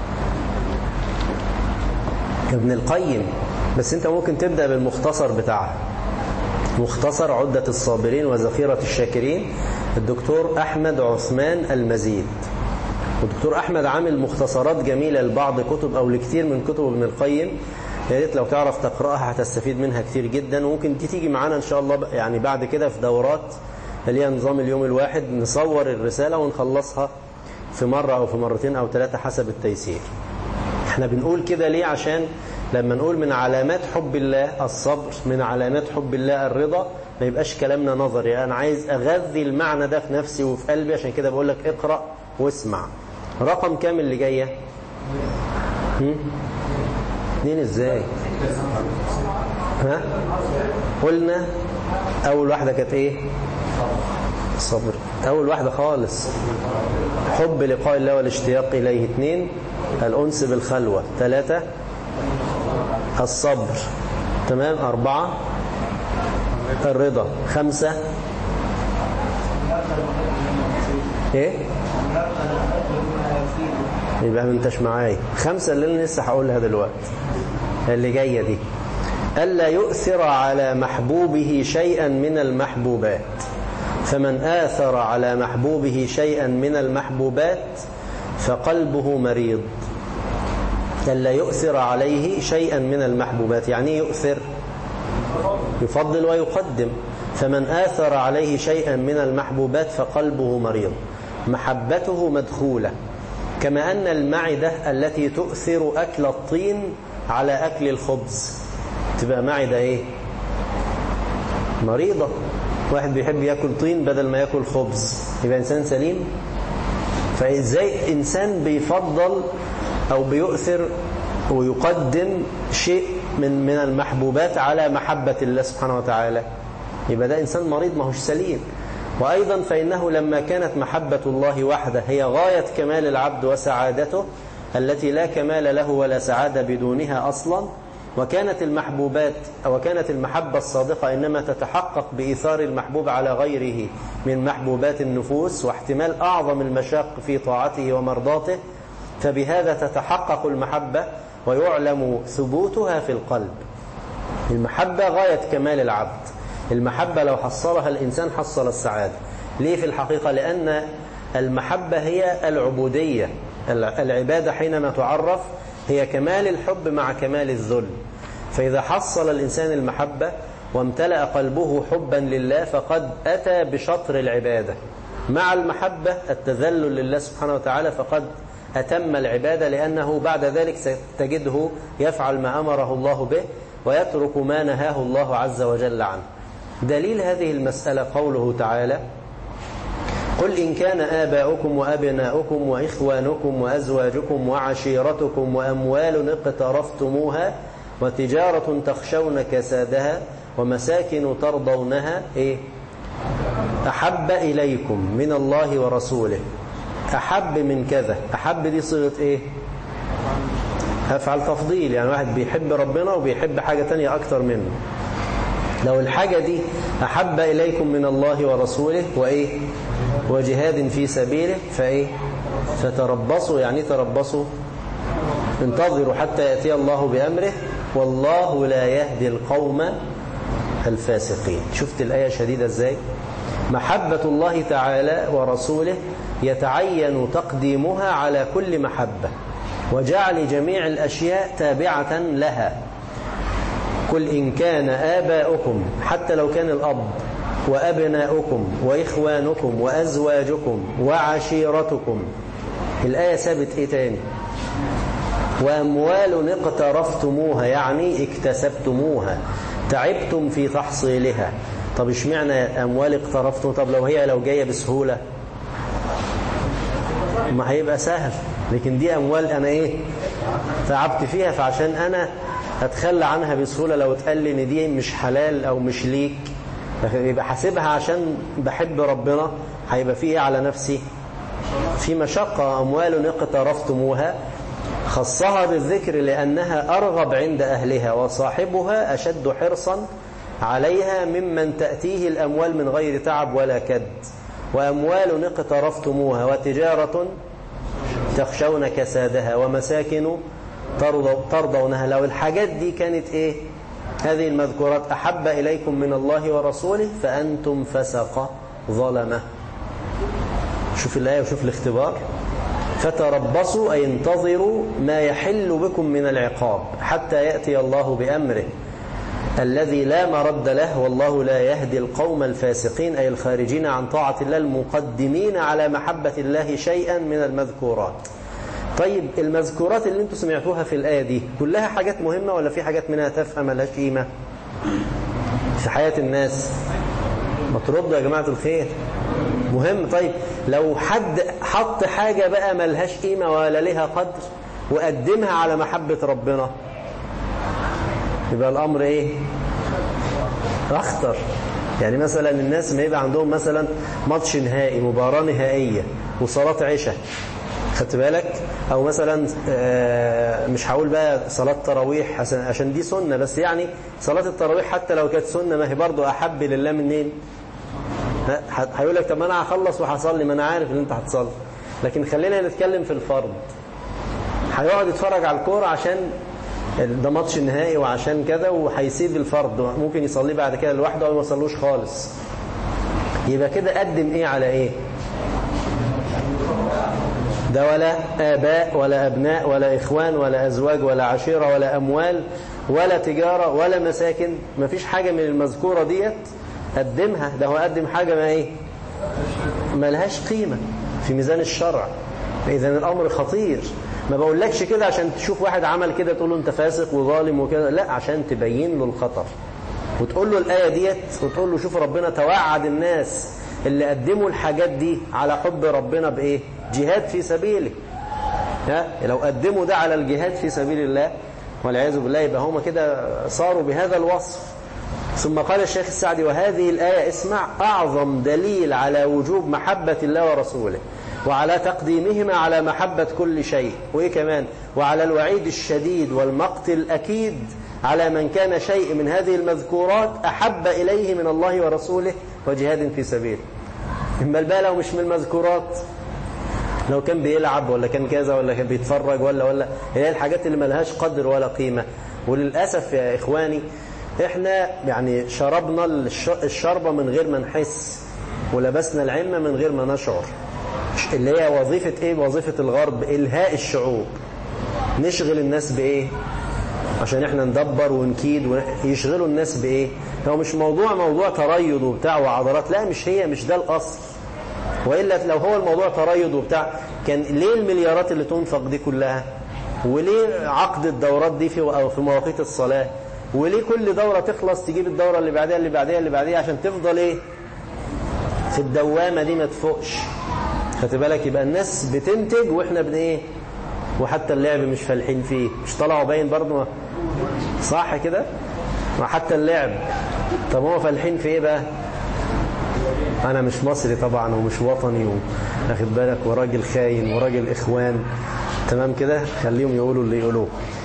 ابن القيم بس انت ممكن تبدأ بالمختصر بتاعها مختصر عدة الصابرين وذخيرة الشاكرين الدكتور أحمد عثمان المزيد والدكتور أحمد عامل مختصرات جميلة لبعض كتب أو لكثير من كتب ابن القيم يا ريت لو تعرف تقرأها هتستفيد منها كتير جدا وممكن دي تيجي معانا إن شاء الله يعني بعد كده في دورات اللي هي نظام اليوم الواحد نصور الرسالة ونخلصها في مرة أو في مرتين أو ثلاثة حسب التيسير احنا بنقول كده ليه عشان لما نقول من علامات حب الله الصبر من علامات حب الله الرضا ما يبقاش كلامنا نظري أنا عايز أغذي المعنى ده في نفسي وفي قلبي عشان كده بقول لك اقرأ واسمع رقم كام اللي جاية اتنين ازاي ها قلنا اول واحدة كانت ايه الصبر اول واحدة خالص حب لقاء الله والاشتياق اليه اتنين الانس بالخلوة ثلاثة الصبر تمام اربعة الرضا خمسة ايه يبقى ما انتش معايا خمسة اللي انا لسه هقولها دلوقتي اللي جاية دي ألا يؤثر على محبوبه شيئا من المحبوبات فمن آثر على محبوبه شيئا من المحبوبات فقلبه مريض ألا يؤثر عليه شيئا من المحبوبات يعني يؤثر يفضل ويقدم فمن آثر عليه شيئا من المحبوبات فقلبه مريض محبته مدخولة كما أن المعدة التي تؤثر أكل الطين على أكل الخبز تبقى معدة إيه مريضة واحد بيحب يأكل طين بدل ما يأكل خبز يبقى إنسان سليم فإزاي إنسان بيفضل أو بيؤثر ويقدم شيء من من المحبوبات على محبة الله سبحانه وتعالى يبقى ده إنسان مريض ما هوش سليم وأيضا فإنه لما كانت محبة الله وحده هي غاية كمال العبد وسعادته التي لا كمال له ولا سعادة بدونها أصلا وكانت المحبوبات وكانت المحبة الصادقة إنما تتحقق بإيثار المحبوب على غيره من محبوبات النفوس واحتمال أعظم المشاق في طاعته ومرضاته فبهذا تتحقق المحبة ويعلم ثبوتها في القلب المحبة غاية كمال العبد المحبة لو حصلها الإنسان حصل السعادة ليه في الحقيقة لأن المحبة هي العبودية العبادة حينما تعرف هي كمال الحب مع كمال الذل فإذا حصل الإنسان المحبة وامتلأ قلبه حبا لله فقد أتى بشطر العبادة مع المحبة التذلل لله سبحانه وتعالى فقد أتم العبادة لأنه بعد ذلك ستجده يفعل ما أمره الله به ويترك ما نهاه الله عز وجل عنه دليل هذه المسألة قوله تعالى قل إن كان آباؤكم وأبناؤكم وإخوانكم وأزواجكم وعشيرتكم وأموال اقترفتموها وتجارة تخشون كسادها ومساكن ترضونها إيه؟ أحب إليكم من الله ورسوله أحب من كذا أحب دي صيغة إيه أفعل تفضيل يعني واحد بيحب ربنا وبيحب حاجة تانية أكتر منه لو الحاجة دي أحب إليكم من الله ورسوله وإيه وجهاد في سبيله فإيه فتربصوا يعني تربصوا انتظروا حتى يأتي الله بأمره والله لا يهدي القوم الفاسقين شفت الآية شديدة ازاي محبة الله تعالى ورسوله يتعين تقديمها على كل محبة وجعل جميع الأشياء تابعة لها قل إن كان آباؤكم حتى لو كان الأب وأبناؤكم وإخوانكم وأزواجكم وعشيرتكم الآية سابت إيه تاني وأموال اقترفتموها يعني اكتسبتموها تعبتم في تحصيلها طب اشمعنى أموال اقترفتم طب لو هي لو جاية بسهولة ما هيبقى سهل لكن دي أموال أنا إيه تعبت فيها فعشان أنا أتخلى عنها بسهولة لو اتقال لي إن دي مش حلال أو مش ليك يبقى حاسبها عشان بحب ربنا هيبقى في إيه على نفسي في مشقة أموال اقترفتموها خصها بالذكر لأنها أرغب عند أهلها وصاحبها أشد حرصا عليها ممن تأتيه الأموال من غير تعب ولا كد وأموال اقترفتموها وتجارة تخشون كسادها ومساكن ترضونها لو الحاجات دي كانت إيه هذه المذكورات أحب إليكم من الله ورسوله فأنتم فسق ظلمة شوف الآية وشوف الاختبار فتربصوا أي انتظروا ما يحل بكم من العقاب حتى يأتي الله بأمره الذي لا مرد له والله لا يهدي القوم الفاسقين أي الخارجين عن طاعة الله المقدمين على محبة الله شيئا من المذكورات طيب المذكورات اللي انتم سمعتوها في الآية دي كلها حاجات مهمة ولا في حاجات منها تافهه ملهاش قيمة في حياة الناس ما تردوا يا جماعة الخير مهم طيب لو حد حط حاجة بقى ملهاش قيمة ولا لها قدر وقدمها على محبة ربنا يبقى الأمر إيه أخطر يعني مثلا الناس ما يبقى عندهم مثلا ماتش نهائي مباراة نهائية وصلاة عشاء خدت بالك او مثلا مش هقول بقى صلاة تراويح عشان دي سنة بس يعني صلاة التراويح حتى لو كانت سنة ما هي برضه احب لله منين هيقول لك طب ما انا هخلص وهصلي ما انا عارف ان انت هتصلي لكن خلينا نتكلم في الفرض هيقعد يتفرج على الكوره عشان ده ماتش نهائي وعشان كده وهيسيب الفرض ممكن يصليه بعد كده لوحده او ما يصلوش خالص يبقى كده قدم ايه على ايه ده ولا آباء ولا أبناء ولا إخوان ولا أزواج ولا عشيرة ولا أموال ولا تجارة ولا مساكن ما فيش حاجة من المذكورة ديت قدمها ده هو قدم حاجة ما إيه ما لهاش قيمة في ميزان الشرع إذا الأمر خطير ما بقولكش كده عشان تشوف واحد عمل كده تقول له أنت فاسق وظالم وكده لا عشان تبين له الخطر وتقول له الآية ديت وتقول له شوف ربنا توعد الناس اللي قدموا الحاجات دي على حب ربنا بإيه جهاد في سبيله ها لو قدموا ده على الجهاد في سبيل الله والعياذ بالله يبقى هم كده صاروا بهذا الوصف ثم قال الشيخ السعدي وهذه الآية اسمع أعظم دليل على وجوب محبة الله ورسوله وعلى تقديمهما على محبة كل شيء وإيه كمان وعلى الوعيد الشديد والمقت الأكيد على من كان شيء من هذه المذكورات أحب إليه من الله ورسوله وجهاد في سبيله إما البال لو مش من المذكورات لو كان بيلعب ولا كان كذا ولا كان بيتفرج ولا ولا هي الحاجات اللي ملهاش قدر ولا قيمة وللأسف يا إخواني إحنا يعني شربنا الشربة من غير ما نحس ولبسنا العلم من غير ما نشعر اللي هي وظيفة إيه وظيفة الغرب إلهاء الشعوب نشغل الناس بإيه عشان احنا ندبر ونكيد ويشغلوا الناس بايه هو مش موضوع موضوع تريض وبتاع وعضلات لا مش هي مش ده الاصل والا لو هو الموضوع تريض وبتاع كان ليه المليارات اللي تنفق دي كلها وليه عقد الدورات دي في او في مواقيت الصلاه وليه كل دوره تخلص تجيب الدوره اللي بعدها اللي بعدها اللي بعدها عشان تفضل ايه في الدوامه دي ما تفوقش خدت بالك يبقى الناس بتنتج واحنا بن ايه وحتى اللعب مش فالحين فيه مش طلعوا باين برضه صح كده وحتى اللعب طب هو فالحين في ايه بقى انا مش مصري طبعا ومش وطني واخد بالك وراجل خاين وراجل اخوان تمام كده خليهم يقولوا اللي يقولوه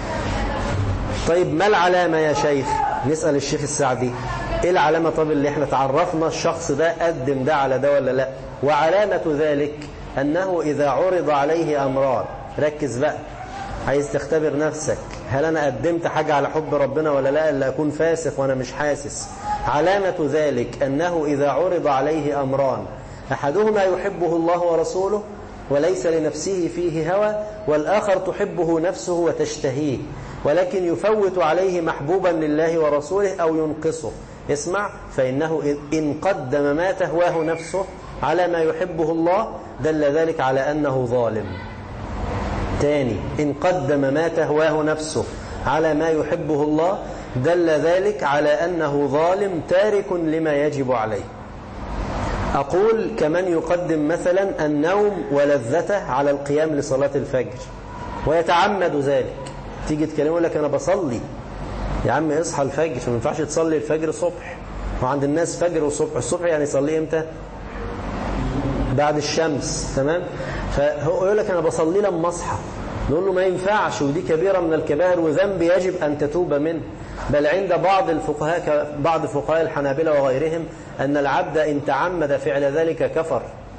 طيب ما العلامة يا شيخ نسأل الشيخ السعدي ايه العلامة طب اللي احنا تعرفنا الشخص ده قدم ده على ده ولا لا وعلامة ذلك انه اذا عرض عليه امران ركز بقى عايز تختبر نفسك هل أنا قدمت حاجة على حب ربنا ولا لا إلا أكون فاسق وأنا مش حاسس علامة ذلك أنه إذا عرض عليه أمران أحدهما يحبه الله ورسوله وليس لنفسه فيه هوى والآخر تحبه نفسه وتشتهيه ولكن يفوت عليه محبوبا لله ورسوله أو ينقصه اسمع فإنه إن قدم ما تهواه نفسه على ما يحبه الله دل ذلك على أنه ظالم تاني إن قدم ما تهواه نفسه على ما يحبه الله دل ذلك على أنه ظالم تارك لما يجب عليه أقول كمن يقدم مثلا النوم ولذته على القيام لصلاة الفجر ويتعمد ذلك تيجي تكلمه لك أنا بصلي يا عم اصحى الفجر ما ينفعش تصلي الفجر صبح وعند الناس فجر وصبح الصبح يعني يصلي امتى بعد الشمس تمام فهو يقول لك أنا بصلي لما أصحى نقول له ما ينفعش ودي كبيرة من الكبائر وذنب يجب أن تتوب منه بل عند بعض الفقهاء بعض فقهاء الحنابلة وغيرهم أن العبد إن تعمد فعل ذلك كفر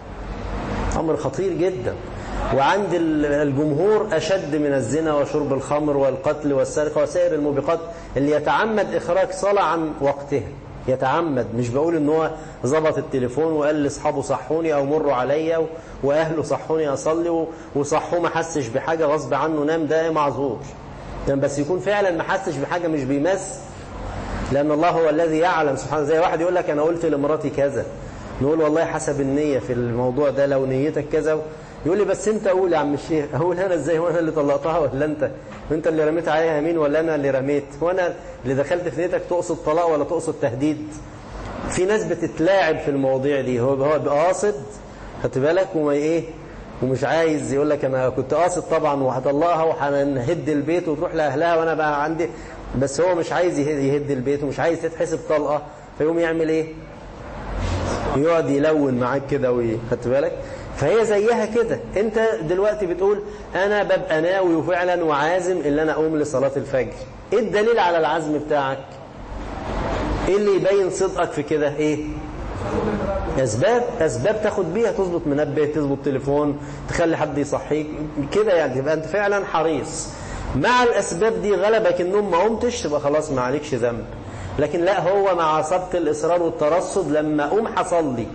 أمر خطير جدا وعند الجمهور أشد من الزنا وشرب الخمر والقتل والسرقة وسائر الموبقات اللي يتعمد إخراج صلاة عن وقتها يتعمد مش بقول ان هو ظبط التليفون وقال لاصحابه صحوني او مروا عليا واهله صحوني اصلي وصحوه ما حسش بحاجه غصب عنه نام ده معذور يعني بس يكون فعلا ما حسش بحاجه مش بيمس لان الله هو الذي يعلم سبحانه زي واحد يقول لك انا قلت لمراتي كذا نقول والله حسب النيه في الموضوع ده لو نيتك كذا يقول لي بس انت قول يا عم الشيخ اقول انا ازاي وانا اللي طلقتها ولا انت انت اللي رميت عليها يمين ولا انا اللي رميت وانا اللي دخلت في نيتك تقصد طلاق ولا تقصد تهديد في ناس بتتلاعب في المواضيع دي هو هو قاصد خدت بالك وما ايه ومش عايز يقول لك انا كنت قاصد طبعا وهطلقها وهنهد البيت وتروح لاهلها وانا بقى عندي بس هو مش عايز يهد البيت ومش عايز تتحسب طلقه فيقوم يعمل ايه يقعد يلون معاك كده خدت بالك فهي زيها كده انت دلوقتي بتقول انا ببقى ناوي وفعلا وعازم ان انا اقوم لصلاة الفجر ايه الدليل على العزم بتاعك ايه اللي يبين صدقك في كده ايه اسباب اسباب تاخد بيها تظبط منبه تظبط تليفون تخلي حد يصحيك كده يعني تبقى انت فعلا حريص مع الاسباب دي غلبك النوم ما قمتش تبقى خلاص ما عليكش ذنب لكن لا هو مع سبق الاصرار والترصد لما اقوم حصلي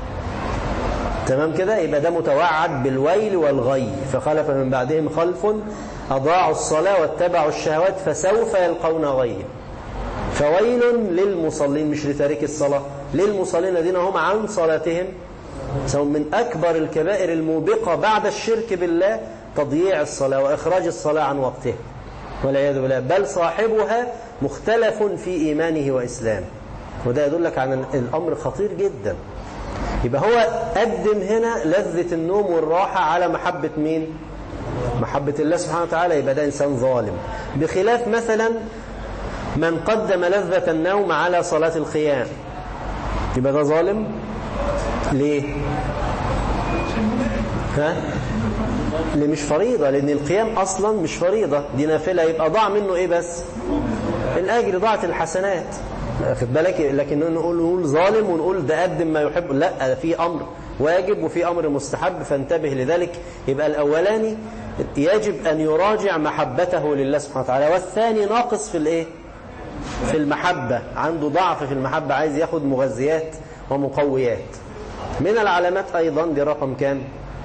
تمام كده يبقى ده متوعد بالويل والغي فخلف من بعدهم خلف أضاعوا الصلاة واتبعوا الشهوات فسوف يلقون غيا فويل للمصلين مش لتارك الصلاة للمصلين الذين هم عن صلاتهم سواء من أكبر الكبائر الموبقة بعد الشرك بالله تضييع الصلاة وإخراج الصلاة عن وقتها والعياذ بالله بل صاحبها مختلف في إيمانه وإسلامه وده يدلك عن الأمر خطير جدا يبقى هو قدم هنا لذة النوم والراحة على محبة مين محبة الله سبحانه وتعالى يبقى ده إنسان ظالم بخلاف مثلا من قدم لذة النوم على صلاة القيام يبقى ده ظالم ليه ها اللي مش فريضة لأن القيام أصلا مش فريضة دي نافلة يبقى ضاع منه إيه بس الأجر ضاعت الحسنات خد بالك لكن نقول نقول ظالم ونقول ده قدم ما يحب لا في أمر واجب وفي أمر مستحب فانتبه لذلك يبقى الأولاني يجب أن يراجع محبته لله سبحانه وتعالى والثاني ناقص في الإيه في المحبة عنده ضعف في المحبة عايز ياخد مغذيات ومقويات من العلامات أيضا دي رقم كام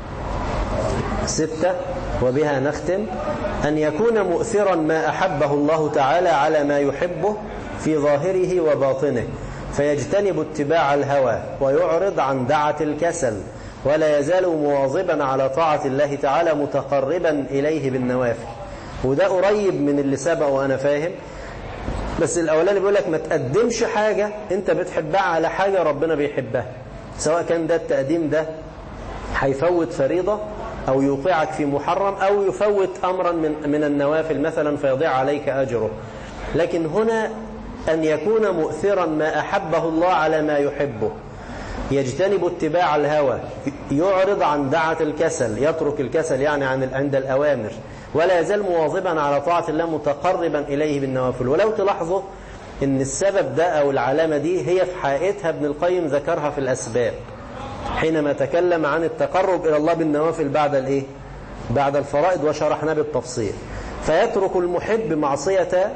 ستة وبها نختم أن يكون مؤثرا ما أحبه الله تعالى على ما يحبه في ظاهره وباطنه فيجتنب اتباع الهوى ويعرض عن دعة الكسل ولا يزال مواظبا على طاعة الله تعالى متقربا إليه بالنوافل وده قريب من اللي سبق وأنا فاهم بس الأولاني بيقول لك ما تقدمش حاجة أنت بتحبها على حاجة ربنا بيحبها سواء كان ده التقديم ده هيفوت فريضة أو يوقعك في محرم أو يفوت أمرا من, من النوافل مثلا فيضيع عليك أجره لكن هنا أن يكون مؤثرا ما أحبه الله على ما يحبه يجتنب اتباع الهوى يعرض عن دعة الكسل يترك الكسل يعني عن عند الأوامر ولا يزال مواظبا على طاعة الله متقربا إليه بالنوافل ولو تلاحظوا ان السبب ده أو العلامة دي هي في حقيقتها ابن القيم ذكرها في الأسباب حينما تكلم عن التقرب إلى الله بالنوافل بعد الإيه؟ بعد الفرائض وشرحنا بالتفصيل فيترك المحب معصية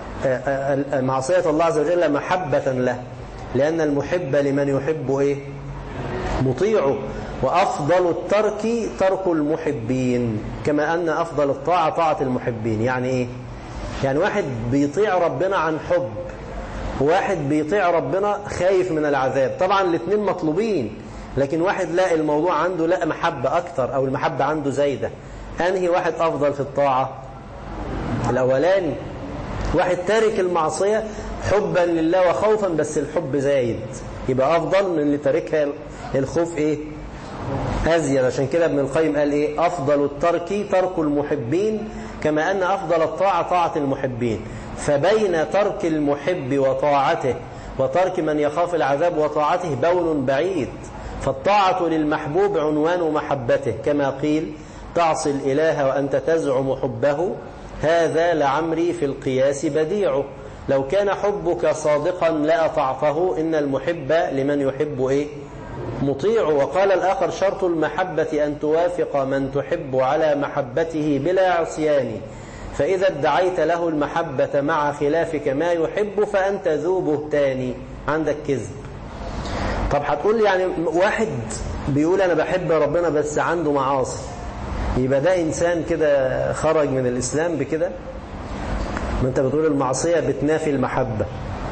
معصية الله عز وجل محبة له لأن المحب لمن يحب إيه؟ مطيعه وأفضل الترك ترك المحبين كما أن أفضل الطاعة طاعة المحبين يعني إيه؟ يعني واحد بيطيع ربنا عن حب وواحد بيطيع ربنا خايف من العذاب طبعا الاثنين مطلوبين لكن واحد لا الموضوع عنده لا محبة أكثر أو المحبة عنده زايدة أنهي واحد أفضل في الطاعة الأولاني واحد تارك المعصية حبا لله وخوفا بس الحب زايد يبقى أفضل من اللي تاركها الخوف إيه أزيد عشان كده ابن القيم قال إيه أفضل الترك ترك المحبين كما أن أفضل الطاعة طاعة المحبين فبين ترك المحب وطاعته وترك من يخاف العذاب وطاعته بون بعيد فالطاعة للمحبوب عنوان محبته كما قيل تعصي الإله وأنت تزعم حبه هذا لعمري في القياس بديع لو كان حبك صادقا لأطعته إن المحب لمن يحب إيه مطيع وقال الآخر شرط المحبة أن توافق من تحب على محبته بلا عصيان فإذا ادعيت له المحبة مع خلافك ما يحب فأنت ذو بهتان عندك كذب طب هتقول يعني واحد بيقول أنا بحب ربنا بس عنده معاصي يبقى ده إنسان كده خرج من الإسلام بكده ما أنت بتقول المعصية بتنافي المحبة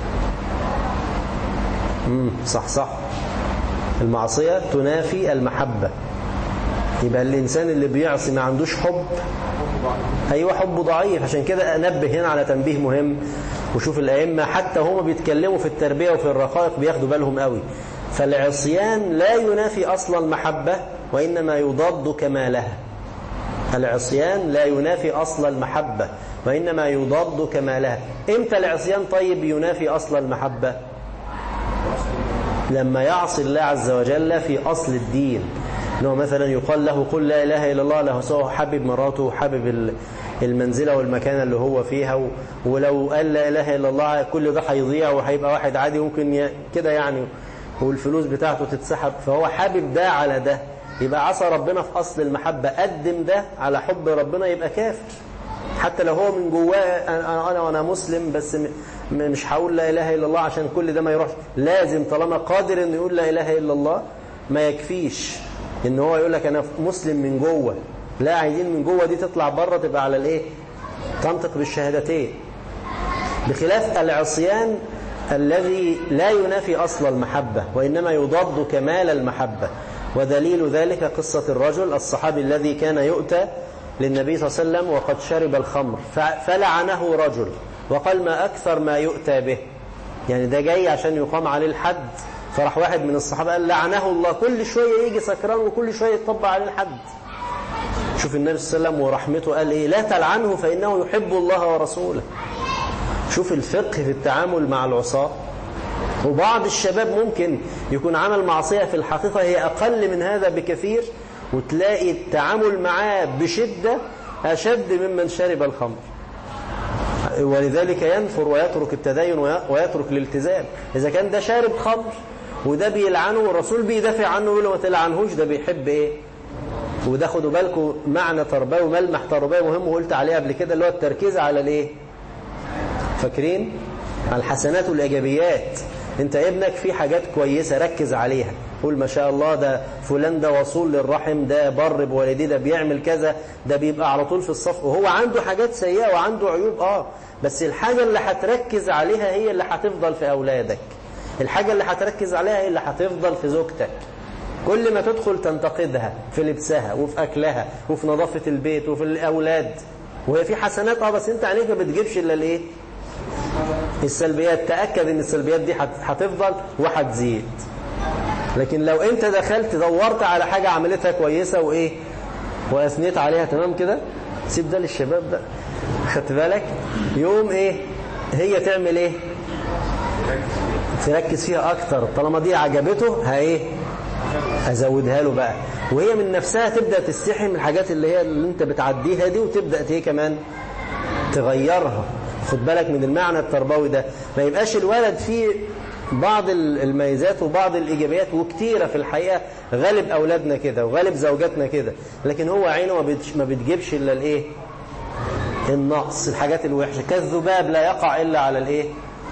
امم صح صح المعصية تنافي المحبة يبقى الإنسان اللي بيعصي ما عندوش حب أيوة حبه ضعيف عشان كده أنبه هنا على تنبيه مهم وشوف الأئمة حتى هم بيتكلموا في التربية وفي الرقائق بياخدوا بالهم قوي فالعصيان لا ينافي أصل المحبة وإنما يضاد كمالها العصيان لا ينافي أصل المحبة وإنما يضاد كمالها إمتى العصيان طيب ينافي أصل المحبة لما يعصي الله عز وجل في أصل الدين انه مثلا يقال له قل لا إله إلا الله له سواء حابب مراته وحابب المنزلة والمكان اللي هو فيها ولو قال لا إله إلا الله كل ده هيضيع وهيبقى واحد عادي ممكن كده يعني والفلوس بتاعته تتسحب فهو حابب ده على ده يبقى عصى ربنا في أصل المحبة قدم ده على حب ربنا يبقى كافر حتى لو هو من جواه أنا وأنا مسلم بس مش هقول لا إله إلا الله عشان كل ده ما يروحش لازم طالما قادر إنه يقول لا إله إلا الله ما يكفيش إن هو يقول لك أنا مسلم من جوه لا عايزين من جوه دي تطلع بره تبقى على الإيه تنطق بالشهادتين بخلاف العصيان الذي لا ينافي أصل المحبة وإنما يضاد كمال المحبة ودليل ذلك قصة الرجل الصحابي الذي كان يؤتى للنبي صلى الله عليه وسلم وقد شرب الخمر فلعنه رجل وقال ما أكثر ما يؤتى به يعني ده جاي عشان يقام عليه الحد فراح واحد من الصحابة قال لعنه الله كل شوية يجي سكران وكل شوية يطبق عليه الحد شوف النبي صلى الله عليه وسلم ورحمته قال إيه لا تلعنه فإنه يحب الله ورسوله شوف الفقه في التعامل مع العصاة وبعض الشباب ممكن يكون عمل معصية في الحقيقة هي أقل من هذا بكثير وتلاقي التعامل معاه بشدة أشد ممن شرب الخمر ولذلك ينفر ويترك التدين ويترك الالتزام إذا كان ده شارب خمر وده بيلعنه والرسول بيدافع عنه ويقول له ما تلعنهوش ده بيحب ايه وده خدوا بالكم معنى تربوي وملمح تربوي مهم وقلت عليه قبل كده اللي هو التركيز على الايه فاكرين على الحسنات والايجابيات انت ابنك في حاجات كويسه ركز عليها قول ما شاء الله ده فلان ده وصول للرحم ده بر بوالديه ده بيعمل كذا ده بيبقى على طول في الصف وهو عنده حاجات سيئه وعنده عيوب اه بس الحاجه اللي هتركز عليها هي اللي هتفضل في اولادك الحاجه اللي هتركز عليها هي اللي هتفضل في زوجتك كل ما تدخل تنتقدها في لبسها وفي أكلها وفي نظافة البيت وفي الأولاد وهي في حسنات اه بس انت عليك ما بتجيبش الا الايه السلبيات تأكد ان السلبيات دي هتفضل وهتزيد لكن لو انت دخلت دورت على حاجة عملتها كويسة وايه واثنيت عليها تمام كده سيب ده للشباب بقى خدت بالك يوم ايه هي تعمل ايه تركز فيها اكتر طالما دي عجبته ها ايه ازودها له بقى وهي من نفسها تبدا تستحي من الحاجات اللي هي اللي انت بتعديها دي وتبدا هي كمان تغيرها خد بالك من المعنى التربوي ده ما يبقاش الولد فيه بعض الميزات وبعض الايجابيات وكتيره في الحقيقه غالب اولادنا كده وغالب زوجاتنا كده لكن هو عينه ما بتجيبش الا الايه النقص الحاجات الوحشه كالذباب لا يقع الا على الايه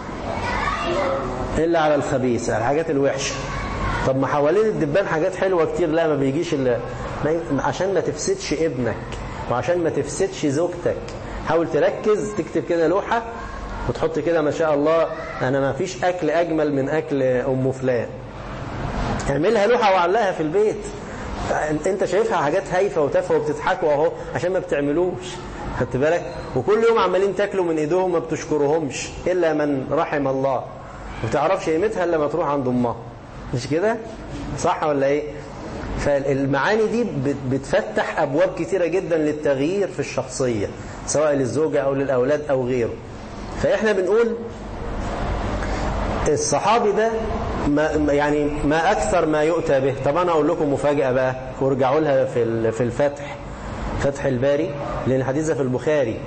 الا على الخبيث الحاجات الوحشه طب ما حوالين الدبان حاجات حلوة كتير لا ما بيجيش إلا عشان ما تفسدش ابنك وعشان ما تفسدش زوجتك حاول تركز تكتب كده لوحة وتحط كده ما شاء الله أنا ما فيش أكل أجمل من أكل أم فلان اعملها لوحة وعلقها في البيت انت شايفها حاجات هايفة وتافهه وبتضحكوا اهو عشان ما بتعملوش خدت بالك وكل يوم عمالين تاكلوا من ايديهم ما بتشكرهمش الا من رحم الله وتعرفش قيمتها الا ما تروح عند امها مش كده صح ولا ايه فالمعاني دي بتفتح ابواب كتيرة جدا للتغيير في الشخصية سواء للزوجة او للاولاد او غيره فاحنا بنقول الصحابي ده ما يعني ما اكثر ما يؤتى به طب انا اقول لكم مفاجأة بقى وارجعوا لها في في الفتح فتح الباري لان حديثها في البخاري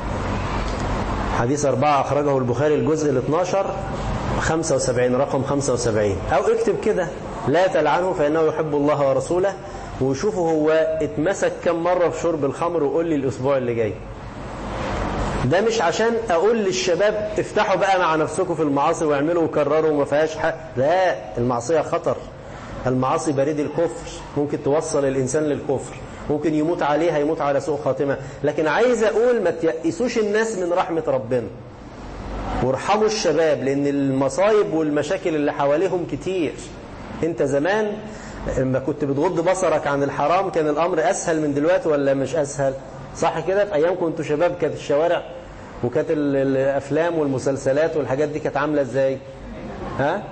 حديث أربعة أخرجه البخاري الجزء ال 12 75 رقم 75 أو اكتب كده لا تلعنه فإنه يحب الله ورسوله وشوفوا هو اتمسك كم مرة في شرب الخمر وقول لي الأسبوع اللي جاي ده مش عشان أقول للشباب افتحوا بقى مع نفسكم في المعاصي واعملوا وكرروا وما فيهاش حق لا المعصية خطر المعاصي بريد الكفر ممكن توصل الإنسان للكفر ممكن يموت عليها يموت على سوء خاتمة لكن عايز أقول ما تيأسوش الناس من رحمة ربنا وارحموا الشباب لأن المصايب والمشاكل اللي حواليهم كتير انت زمان لما كنت بتغض بصرك عن الحرام كان الأمر أسهل من دلوقتي ولا مش أسهل صح كده في أيام كنتوا شباب كانت الشوارع وكانت الأفلام والمسلسلات والحاجات دي كانت عاملة ازاي ها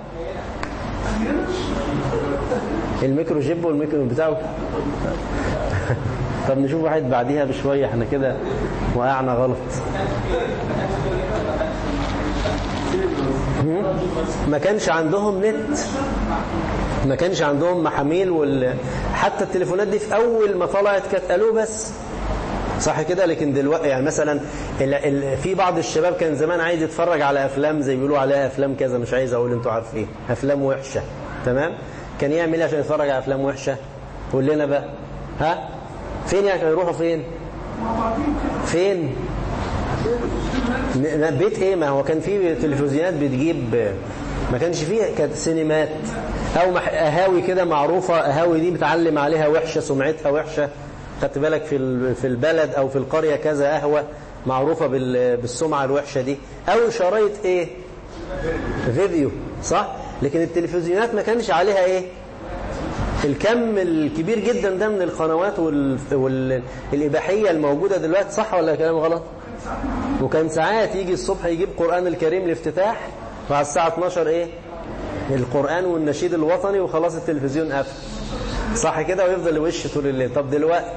الميكرو جيب والميكرو بتاعه طب نشوف واحد بعديها بشوية احنا كده وقعنا غلط ما كانش عندهم نت ما كانش عندهم محاميل وال... حتى التليفونات دي في أول ما طلعت كانت ألو بس صح كده لكن دلوقتي يعني مثلا ال... ال... في بعض الشباب كان زمان عايز يتفرج على أفلام زي بيقولوا عليها أفلام كذا مش عايز أقول أنتوا عارفين أفلام وحشة تمام كان يعمل عشان يتفرج على أفلام وحشة قول لنا بقى ها فين يعني كانوا يروحوا فين فين بيت ايه ما هو كان في تلفزيونات بتجيب ما كانش فيه كانت سينمات او قهاوي كده معروفة قهاوي دي بتعلم عليها وحشة سمعتها وحشة خدت بالك في في البلد او في القرية كذا قهوة معروفة بالسمعة الوحشة دي او شرايط ايه فيديو صح لكن التلفزيونات ما كانش عليها ايه الكم الكبير جدا ده من القنوات والإباحية الموجودة دلوقتي صح ولا كلام غلط وكان ساعات يجي الصبح يجيب قرآن الكريم الافتتاح مع الساعة 12 ايه القرآن والنشيد الوطني وخلاص التلفزيون قفل صح كده ويفضل يوش طول الليل طب دلوقتي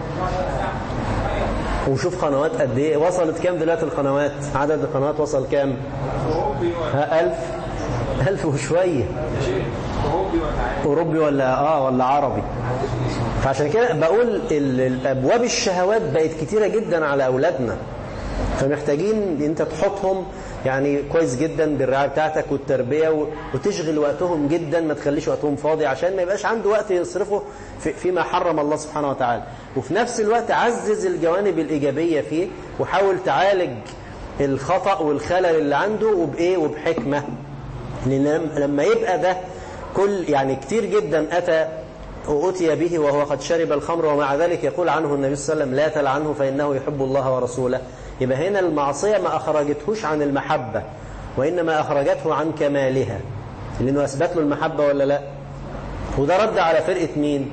وشوف قنوات قد ايه وصلت كام دلوقتي القنوات عدد القنوات وصل كام ها ألف ألف وشوية أوروبي ولا آه ولا عربي فعشان كده بقول الأبواب الشهوات بقت كتيرة جدا على أولادنا فمحتاجين انت تحطهم يعني كويس جدا بالرعايه بتاعتك والتربيه وتشغل وقتهم جدا ما تخليش وقتهم فاضي عشان ما يبقاش عنده وقت يصرفه فيما حرم الله سبحانه وتعالى وفي نفس الوقت عزز الجوانب الايجابيه فيه وحاول تعالج الخطأ والخلل اللي عنده وبايه وبحكمه لان لما يبقى ده كل يعني كتير جدا اتى وأتي به وهو قد شرب الخمر ومع ذلك يقول عنه النبي صلى الله عليه وسلم لا تلعنه فإنه يحب الله ورسوله يبقى هنا المعصية ما أخرجتهوش عن المحبة وإنما أخرجته عن كمالها لأنه أثبت له المحبة ولا لا وده رد على فرقة مين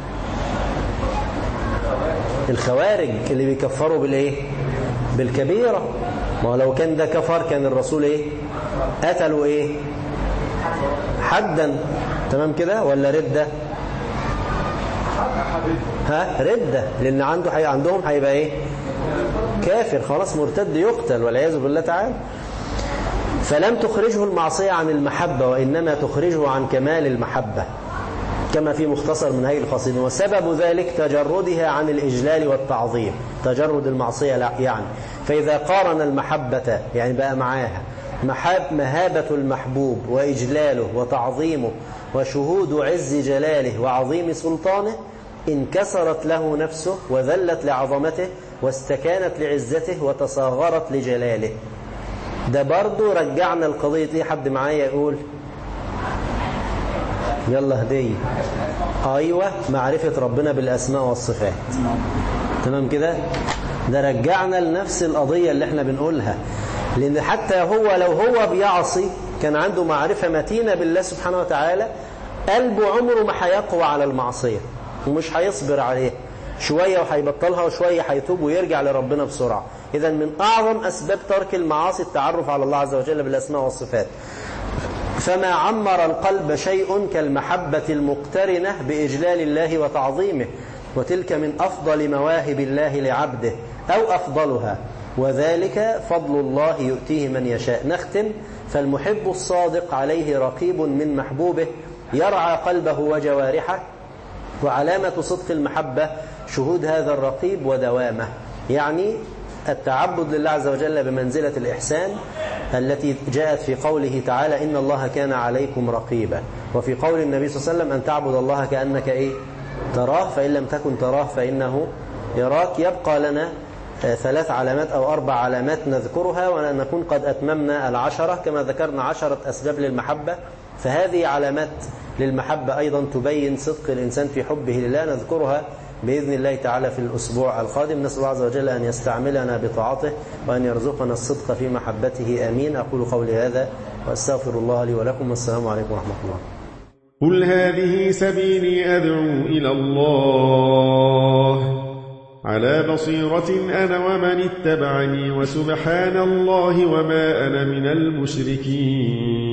الخوارج اللي بيكفروا بالإيه بالكبيرة ما لو كان ده كفر كان الرسول إيه قتلوا إيه حدا تمام كده ولا ردة ها ردة لأن عنده حي... عندهم هيبقى إيه كافر خلاص مرتد يقتل والعياذ بالله تعالى فلم تخرجه المعصية عن المحبة وإنما تخرجه عن كمال المحبة كما في مختصر من هذه القصيدة وسبب ذلك تجردها عن الإجلال والتعظيم تجرد المعصية لا يعني فإذا قارن المحبة يعني بقى معاها محاب مهابة المحبوب وإجلاله وتعظيمه وشهود عز جلاله وعظيم سلطانه انكسرت له نفسه وذلت لعظمته واستكانت لعزته وتصاغرت لجلاله ده برضو رجعنا القضية دي حد معايا يقول يلا هدية أيوة معرفة ربنا بالأسماء والصفات تمام كده ده رجعنا لنفس القضية اللي احنا بنقولها لأن حتى هو لو هو بيعصي كان عنده معرفة متينة بالله سبحانه وتعالى قلبه عمره ما هيقوى على المعصية ومش هيصبر عليها شوية وهيبطلها وشوية هيتوب ويرجع لربنا بسرعة إذا من أعظم أسباب ترك المعاصي التعرف على الله عز وجل بالأسماء والصفات فما عمر القلب شيء كالمحبة المقترنة بإجلال الله وتعظيمه وتلك من أفضل مواهب الله لعبده أو أفضلها وذلك فضل الله يؤتيه من يشاء نختم فالمحب الصادق عليه رقيب من محبوبه يرعى قلبه وجوارحه وعلامة صدق المحبة شهود هذا الرقيب ودوامه يعني التعبد لله عز وجل بمنزلة الإحسان التي جاءت في قوله تعالى إن الله كان عليكم رقيبا وفي قول النبي صلى الله عليه وسلم أن تعبد الله كأنك إيه تراه فإن لم تكن تراه فإنه يراك يبقى لنا ثلاث علامات أو أربع علامات نذكرها ونكون قد أتممنا العشرة كما ذكرنا عشرة أسباب للمحبة فهذه علامات للمحبة أيضا تبين صدق الإنسان في حبه لله نذكرها بإذن الله تعالى في الأسبوع القادم نسأل الله عز وجل أن يستعملنا بطاعته وأن يرزقنا الصدق في محبته آمين أقول قولي هذا وأستغفر الله لي ولكم والسلام عليكم ورحمة الله قل هذه سبيلي أدعو إلى الله على بصيرة أنا ومن اتبعني وسبحان الله وما أنا من المشركين